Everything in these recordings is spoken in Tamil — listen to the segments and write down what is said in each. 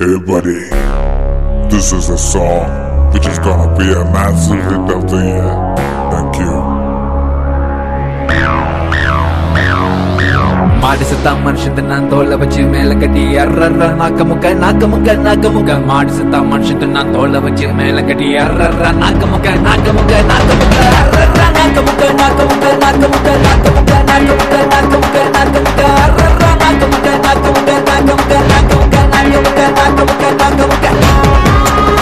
Hey buddy, this is a song which is gonna be a massive hit of the year. Thank you. மாடு செத்தா மனுஷன் நான் தோலை வச்சு மேல கட்டி அர்றர்ற நாக்க முக்க நாக்க முக்க நாக்க முக்க மாடு செத்தா மனுஷன் நான் தோலை வச்சு மேல கட்டி அர்றர்ற நாக்க முக்க நாக்க முக்க நாக்க முக்க அர்றர்ற நாக்க முக்க நாக்க முக்க நாக்க முக்க நாக்க முக்க நாக்க முக்க நாக்க முக்க நாக்க முக்க அர்றர்ற நாக்க முக்க நாக்க முக்க நாக்க முக்க நாக்க முக்க நாக்க முக்க நாக்க முக்க நாக்க முக்க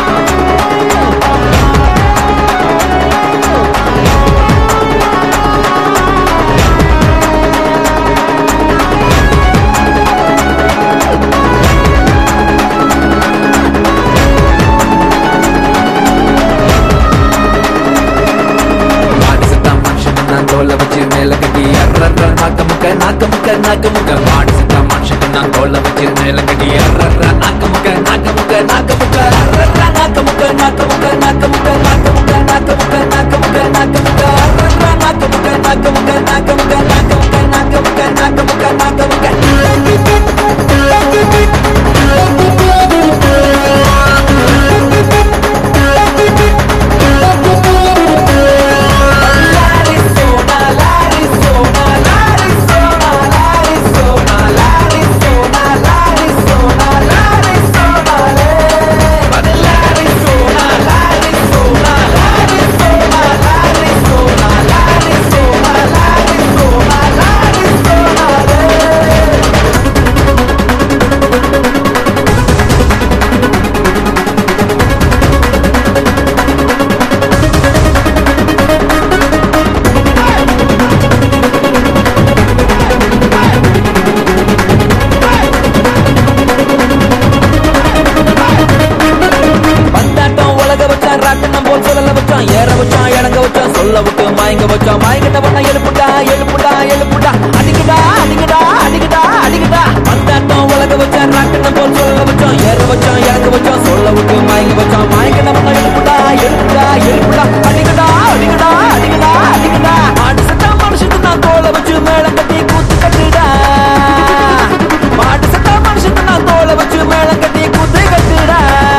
மாடு செத்தா மனுஷன் நான் தோலை வச்சு மேல கட்டி அர்றர்ற நாக்க முக்க நாக்க முக்க நாக்க முக்க மாடு செத்தா மனுஷன் நான் தோலை வச்சு மேல கட்டி அர்றர்ற நாக்க முக்க நாக்க முக்க நாக்க முக்க அர்றர்ற நாக்க முக்க நாக்க முக்க நாக்க முக்க நாக்க முக்க நாக்க முக்க நாக்க முக்க நாக்க முக்க அர்றர்ற நாக்க முக்க நாக்க முக்க நாக்க முக்க நாக்க முக்க நாக்க முக்க நாக்க முக்க நாக்க பந்தாட்டம் உலக வச்சான் ராட்டனம் போல் சொல்லல வச்சான் ஏற வச்சான் இறங்க வச்சான் சொல்ல விட்டு மயங்க வச்சான் மயங்கிட்ட பண்ண எழுப்புடா எழுப்புடா எழுப்புடா அடிக்கடா அடிக்கடா அடிக்கடா அடிக்கடா பந்தாட்டம் உலக வச்சான் ராட்டனம் போல் சொல்லல வச்சான் ஏற வச்சான் இறங்க வச்சான் சொல்ல விட்டு மயங்க வச்சான் மயங்கிட்ட பண்ண எழுப்புடா எழுப்புடா எழுப்புடா அடிக்கடா அடிக்கடா அடிக்கடா அடிக்கடா மாடு சட்டா மனுஷன் நான் தோலை வச்சு மேல கட்டி கூத்து கட்டுடா மாடு சட்டா மனுஷன் நான் தோலை வச்சு மேல கட்டி கூத்து கட்டுடா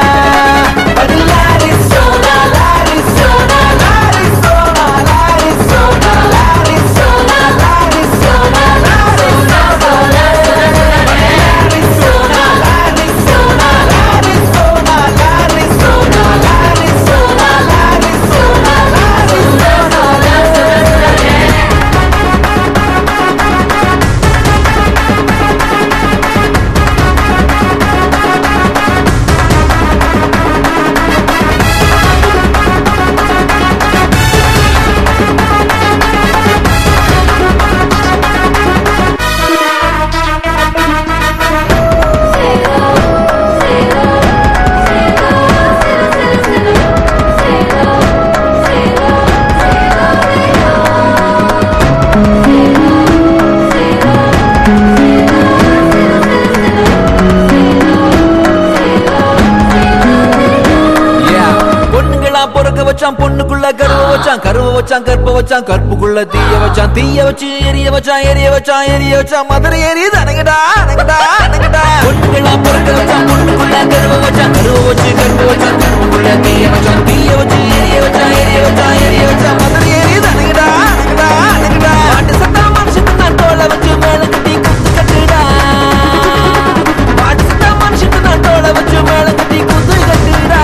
Yeah. பொண்ணுங்களா பொறுக்க வச்சான் பொண்ணுக்குள்ள கருவ வச்சான் கருவ வச்சான் கற்ப வச்சான் கற்புக்குள்ள தீய வச்சான் தீய வச்சு எரிய வச்சான் எரிய வச்சான் எரிய வச்சான் மதுரை எரியுது அணங்கடா அணங்கடா அணங்கடா பொண்ணுங்களா பொறுக்க வச்சான் பொண்ணுக்குள்ள கருவ வச்சான் கருவ வச்சு கற்ப வச்சான் கற்புக்குள்ள தீய வச்சான் தீய வச்சு எரிய வச்சான் எரிய வச்சான் எரிய வச்சான் மதுரை எரியுது அணங்கடா அணங்கடா அணங்கடா மாட்டு சத்தா மனுஷன் நான் தோலை வச்சு மேல கட்டி குத்து கட்டுடா மாட்டு சத்தா மனுஷன் நான் தோலை வச்சு மேல கட்டி குத்து கட்டுடா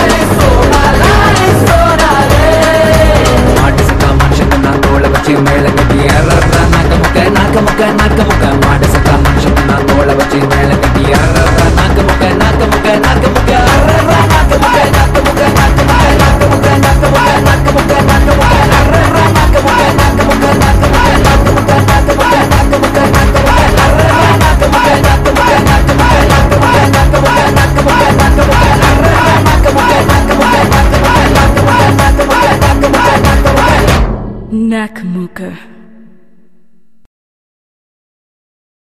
மாட்டு சத்தா மனுஷன் நான் தோலை வச்சு மேல